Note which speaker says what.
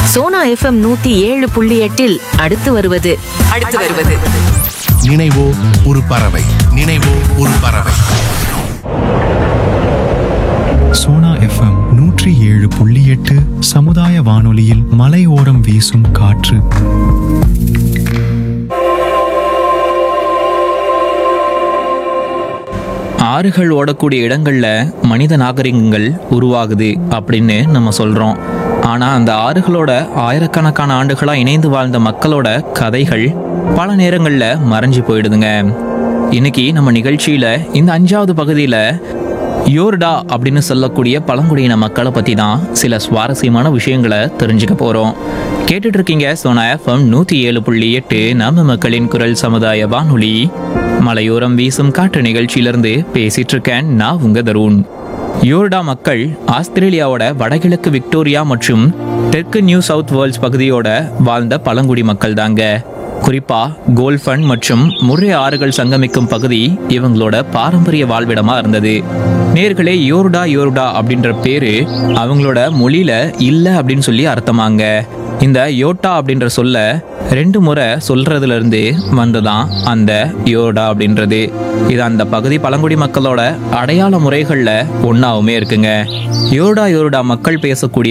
Speaker 1: Sona FM நூத்தி ஏழு புள்ளி எட்டில் அடுத்து வருவது
Speaker 2: அடுத்து வருவது
Speaker 3: நினைவோ ஒரு பறவை நினைவோ ஒரு பறவை
Speaker 4: சோனா எஃப்எம் நூற்றி ஏழு புள்ளி எட்டு சமுதாய வானொலியில் மலையோரம் வீசும் காற்று
Speaker 5: ஆறுகள் ஓடக்கூடிய இடங்கள்ல மனித நாகரிகங்கள் உருவாகுது அப்படின்னு நம்ம சொல்றோம் ஆனா அந்த ஆறுகளோட ஆயிரக்கணக்கான ஆண்டுகளா இணைந்து வாழ்ந்த மக்களோட கதைகள் பல நேரங்கள்ல மறைஞ்சு போயிடுதுங்க இன்னைக்கு நம்ம நிகழ்ச்சியில இந்த அஞ்சாவது பகுதியில யோர்டா அப்படின்னு சொல்லக்கூடிய பழங்குடியின மக்களை பத்தி தான் சில சுவாரஸ்யமான விஷயங்களை தெரிஞ்சுக்க போறோம் கேட்டுட்டு இருக்கீங்க சோனா எஃப்எம் நூத்தி ஏழு புள்ளி எட்டு நம்ம மக்களின் குரல் சமுதாய வானொலி மலையோரம் வீசும் காற்று நிகழ்ச்சியிலிருந்து பேசிட்டு இருக்கேன் நான் உங்க தருண் யோர்டா மக்கள் ஆஸ்திரேலியாவோட வடகிழக்கு விக்டோரியா மற்றும் தெற்கு நியூ சவுத் வேல்ஸ் பகுதியோட வாழ்ந்த பழங்குடி மக்கள் தாங்க குறிப்பா கோல்ஃபன் மற்றும் முர்ரே ஆறுகள் சங்கமிக்கும் பகுதி இவங்களோட பாரம்பரிய வாழ்விடமா இருந்தது நேர்களே யோர்டா யோர்டா அப்படின்ற பேரு அவங்களோட மொழியில இல்ல அப்படின்னு சொல்லி அர்த்தமாங்க இந்த யோட்டா அப்படின்ற சொல்ல ரெண்டு முறை சொல்றதுல இருந்து வந்ததான் அந்த யோடா அப்படின்றது இது அந்த பகுதி பழங்குடி மக்களோட அடையாள முறைகள்ல ஒன்னாவுமே இருக்குங்க யோடா யோர்டா மக்கள் பேசக்கூடிய